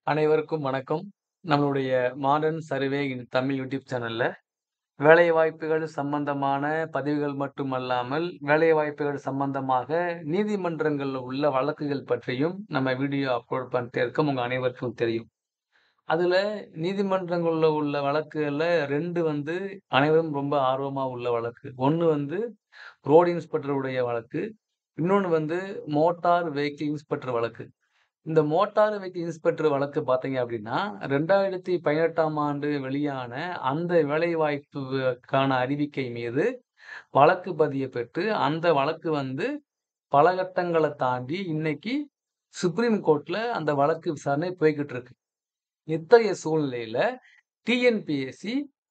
அனைவருக்கும் வணக்கம். நம்மளுடைய modern survey in Tamil YouTube சேனல்ல, வேலைவாய்ப்புகள் சம்பந்தமான பதிவுகள் மட்டுமல்லாமல், வேலைவாய்ப்புகள் சம்பந்தமாக நீதிமன்றங்கள்ல உள்ள வழக்குகள் பற்றியும் நம்ம வீடியோ அப்லோட் பண்ணிட்டே இருக்கோம். உங்க அனைவருக்கும் தெரியும். அதுல நீதிமன்றங்கள்ல உள்ள வழக்குகள்ல 2 வந்து அனைவரும் ரொம்ப ஆர்வமா உள்ள வழக்கு. 1 வந்து ரோட் இன்ஸ்பெக்டர் உடைய வழக்கு. இன்னொன்னு வந்து மோட்டார் வெஹிக்கிள் இன்ஸ்பெக்டர் வழக்கு. இந்த மோட்டார் வெஹிக்கிள் இன்ஸ்பெக்டர் வழக்கு பார்த்தீங்க அப்படின்னா, 2018ஆம் ஆண்டு வெளியான அந்த வேலைவாய்ப்புக்கான அறிவிக்கை மீது வழக்கு பதியப்பெற்று, அந்த வழக்கு வந்து பல கட்டங்கள தாண்டி இன்னைக்கு சுப்ரீம் கோர்ட்ல அந்த வழக்கு விசாரணை போய்க்கிட்டு இருக்கு. இத்தகைய சூழ்நிலையில டிஎன்பிஎஸ்சி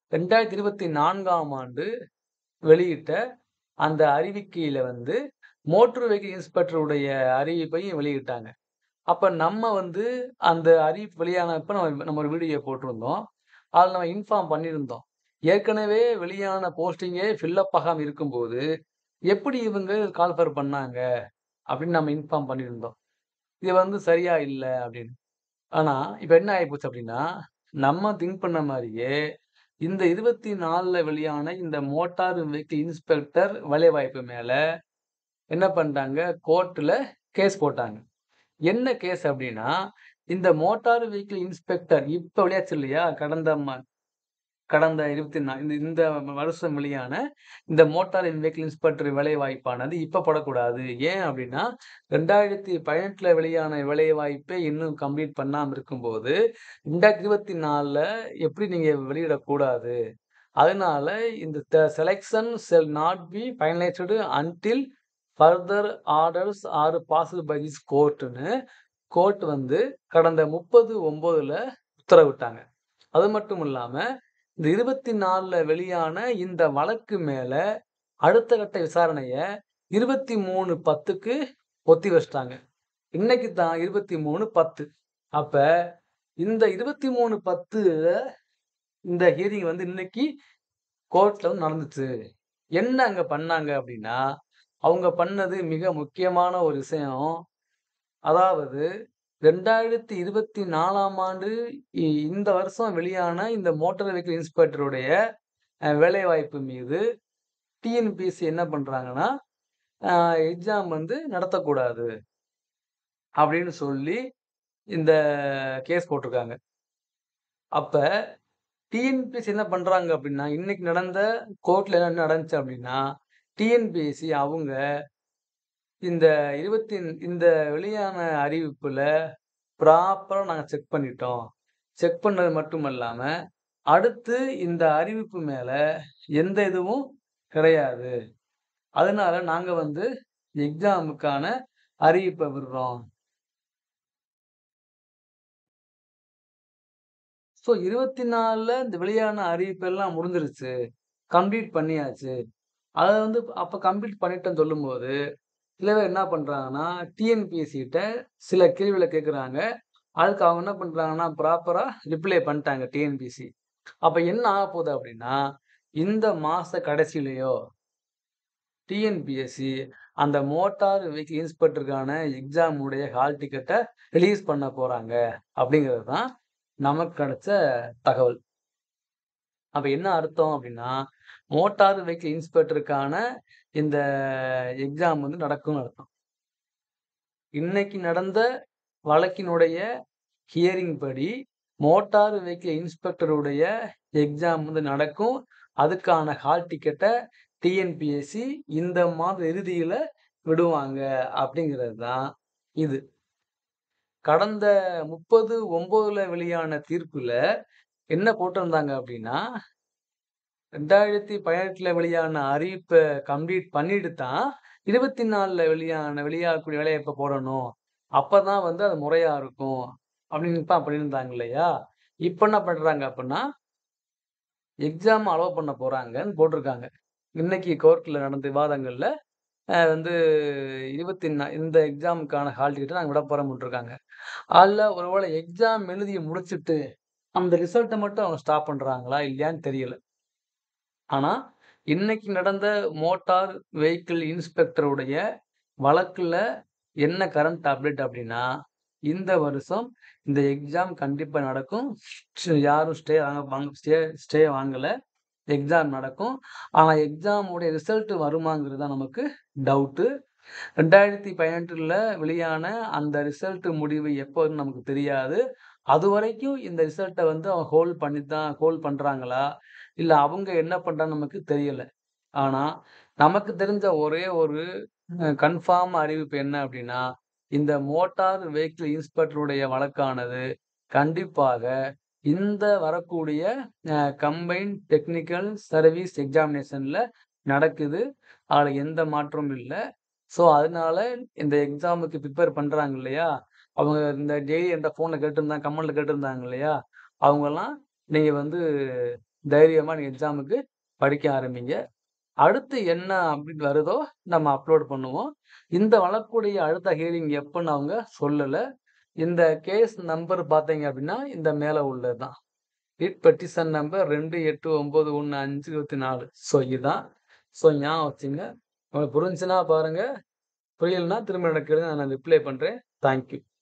2024ஆம் ஆண்டு வெளியிட்ட அந்த அறிவிக்கையில வந்து மோட்டார் வெஹிக்கிள் இன்ஸ்பெக்டர் உடைய அறிவிப்பையும் வெளியிட்டாங்க. அப்ப நம்ம வந்து அந்த அறிவிப்பு வெளியானப்ப நம்ம நம்ம ஒரு வீடியோ போட்டிருந்தோம். அதுல நம்ம இன்ஃபார்ம் பண்ணியிருந்தோம். ஏற்கனவே வெளியான போஸ்டிங்கே ஃபில் அப் ஆகாம இருக்கும்போது, எப்படி இவங்க கால்ஃபர் பண்ணாங்க? அப்படின்னு நம்ம இன்ஃபார்ம் பண்ணியிருந்தோம். இது வந்து சரியா இல்ல அப்படின்னு. ஆனா, இப்ப என்ன ஆயிப்போச்சு அப்படின்னா, நம்ம திங்க் பண்ண மாரியே இந்த 24ல வெளியான இந்த மோட்டார் வெஹிக்கிள் இன்ஸ்பெக்டர் வேலைவாய்ப்பு மேல என்ன பண்ணிட்டாங்க, கோர்ட்ல கேஸ் போட்டாங்க. என்ன கேஸ் அப்படின்னா, இந்த மோட்டார் வெஹிக்கிள் இன்ஸ்பெக்டர் இப்ப வெளியாச்சு இல்லையா? கடந்த ம கடந்த 24 இந்த இந்த வருஷம் வெளியான இந்த மோட்டார் வெஹிக்கிள் இன்ஸ்பெக்டர் வேலைவாய்ப்பானது இப்ப போடக்கூடாது. ஏன் அப்படின்னா, 2018ல வெளியான வேலைவாய்ப்பே இன்னும் கம்ப்ளீட் பண்ணாம இருக்கும்போது, 2024ல எப்படி நீங்க வெளியிடக்கூடாது. அதனால இந்த the selection shall not be finalised until further orders are passed by this கோர்ட்ன்னு கோர்ட் வந்து கடந்த 30/9ல உத்தரவிட்டாங்க. அது மட்டும் இல்லாம, இந்த 24ல வெளியான இந்த வழக்கு மேல அடுத்த கட்ட விசாரணைய 23/10க்கு ஒத்தி வச்சுட்டாங்க. இன்னைக்கு தான் 23/10. அப்ப இந்த 23/10ல இந்த ஹியரிங் வந்து இன்னைக்கு கோர்ட்ல வந்து நடந்துச்சு. என்ன அங்க பண்ணாங்க அப்படின்னா, அவங்க பண்ணது மிக முக்கியமான ஒரு விஷயம். அதாவது 2024ஆம் ஆண்டு இ இந்த வருஷம் வெளியான இந்த மோட்டார் வெஹிக்கிள் இன்ஸ்பெக்டர் உடைய அ வேலைவாய்ப்பு மீது டிஎன்பிஎஸ்சி என்ன பண்றாங்கன்னா, அ எக்ஸாம் வந்து நடத்தக்கூடாது. அப்படின்னு சொல்லி இந்த கேஸ் போட்டிருக்காங்க. அப்ப டிஎன்பிஎஸ்சி என்ன பண்றாங்க அப்படின்னா, இன்னைக்கு நடந்த கோர்ட்ல என்ன நடந்துச்சு அப்படின்னா, டிஎன்பிஎஸ்சி அவங்க இந்த 20 இந்த வெளியான அறிவிப்புல ப்ராப்பரா நாங்க செக் பண்ணிட்டோம். செக் பண்ணது மட்டும் இல்லாம, அடுத்து இந்த அறிவிப்பு மேல எந்த இதுவும் கிடையாது. அதனால நாங்க வந்து எக்ஸாமுக்கான அறிவிப்ப விடுறோம். ஸோ 24ல இந்த வெளியான அறிவிப்பெல்லாம் முடிஞ்சிருச்சு. கம்ப்ளீட் பண்ணியாச்சு. அத வந்து அப்ப கம்ப்ளீட் பண்ணிட்டோம்னு சொல்லும்போது, சில பேர் என்ன பண்றாங்கன்னா, டிஎன்பிஎஸ்சி கிட்ட சில கேள்விகள கேட்கறாங்க. அதுக்கு அவங்க என்ன பண்றாங்கன்னா, ப்ராப்பரா ரிப்ளை பண்ணிட்டாங்க டிஎன்பிஎஸ்சி. அப்ப என்ன ஆகப்போகுது அப்படின்னா, இந்த மாச கடைசியிலயோ டிஎன்பிஎஸ்சி அந்த மோட்டார் வெஹிக்கிள் இன்ஸ்பெக்டருக்கான எக்ஸாம் உடைய ஹால் டிக்கெட்ட ரிலீஸ் பண்ண போறாங்க. அப்படிங்கிறது தான் நமக்கு கிடைச்ச தகவல். அப்ப என்ன அர்த்தம் அப்படின்னா, மோட்டார் வெஹிக்கிள் இன்ஸ்பெக்டருக்கான இந்த எக்ஸாம் வந்து நடக்கும்னு அர்த்தம். இன்னைக்கு நடந்த வழக்கினுடைய ஹியரிங் படி, மோட்டார் வெஹிக்கிள் இன்ஸ்பெக்டர் உடைய எக்ஸாம் வந்து நடக்கும். அதுக்கான ஹால் டிக்கெட்ட டிஎன்பிஎஸ்சி இந்த மாத இறுதியில விடுவாங்க. அப்படிங்கிறது தான் இது. கடந்த 30/9ல வெளியான தீர்ப்புல என்ன போட்டிருந்தாங்க அப்படின்னா, 2018ல வெளியான அறிவிப்ப கம்ப்ளீட் பண்ணிட்டு தான் 24ல வெளியான வெளியாகக்கூடிய வேலைவாய்ப்ப போடணும். அப்பதான் வந்து அது முறையா இருக்கும். அப்படின்னு இன்ஃபார்ம் பண்ணியிருந்தாங்க இல்லையா? இப்ப என்ன பண்றாங்க அப்படின்னா, எக்ஸாம் அலோவ் பண்ண போறாங்கன்னு போட்டிருக்காங்க. இன்னைக்கு கோர்ட்ல நடந்த விவாதங்கள்ல அ வந்து 24 இந்த எக்ஸாமுக்கான ஹால் டிக்கெட்ட நாங்க விடப் போறோம்னு விட்டுருக்காங்க. அதுல ஒருவேளை எக்ஸாம் எழுதி முடிச்சுட்டு, அந்த ரிசல்ட்ட மட்டும் அவங்க ஸ்டாப் பண்றாங்களா? இல்லையான்னு தெரியல. ஆனா, இன்னைக்கு நடந்த மோட்டார் வெஹிக்கிள் இன்ஸ்பெக்டர் உடைய வழக்குல என்ன கரண்ட் அப்டேட் அப்படின்னா, இந்த வருஷம் இந்த எக்ஸாம் கண்டிப்பா நடக்கும். ஸ் யாரும் ஸ்டே வாங்க வாங்க ஸ்டே ஸ்டே வாங்கல. எக்ஸாம் நடக்கும். ஆனா எக்ஸாம் உடைய ரிசல்ட் வருமாங்கிறது தான் நமக்கு டவுட்டு. 2018ல வெளியான அந்த ரிசல்ட் முடிவு எப்போன்னு நமக்கு தெரியாது. அதுவரைக்கும் இந்த ரிசல்ட்ட வந்து அவங்க ஹோல்ட் பண்ணி தான் ஹோல்ட் பண்றாங்களா? இல்ல அவங்க என்ன பண்றாங்கன்னு நமக்கு தெரியல. ஆனா, நமக்கு தெரிஞ்ச ஒரே ஒரு அ கன்ஃபார்ம் அறிவிப்பு என்ன அப்டின்னா, இந்த மோட்டார் வெஹிக்கிள் இன்ஸ்பெக்டருடைய வழக்கானது கண்டிப்பாக இந்த வரக்கூடிய அ கம்பைன்ட் டெக்னிக்கல் சர்வீஸ் எக்ஸாமினேஷன்ல நடக்குது. அதுல எந்த மாற்றமும் இல்ல. ஸோ, அதனால இந்த எக்ஸாமுக்கு பிரிப்பேர் பண்றாங்க இல்லையா? அவங்க இந்த டெய்லி என்ட்ட ஃபோன்ல கேட்டிருந்தாங்க, கமெண்ட்ல கேட்டிருந்தாங்க இல்லையா? அவங்கலாம் நீங்க வந்து தைரியமா நீங்க எக்ஸாமுக்கு படிக்க ஆரம்பிங்க. அடுத்து என்ன அப்டேட் வருதோ நம்ம அப்லோட் பண்ணுவோம். இந்த வழக்குடைய அடுத்த ஹியரிங் எப்பன்னு அவங்க சொல்லல. இந்த கேஸ் நம்பர் பார்த்தீங்க அப்டின்னா, இந்த மேல உள்ளது தான். ரிட் பெட்டிஷன் நம்பர் 28911524 ஸோ இதுதான். ஸோ ஞாபகம் வச்சுங்க. உங்களுக்கு புரிஞ்சுச்சுன்னா பாருங்க. புரியலன்னா திரும்ப எனக்கு கேளுங்க. நான் ரிப்ளை பண்றேன். Thank you.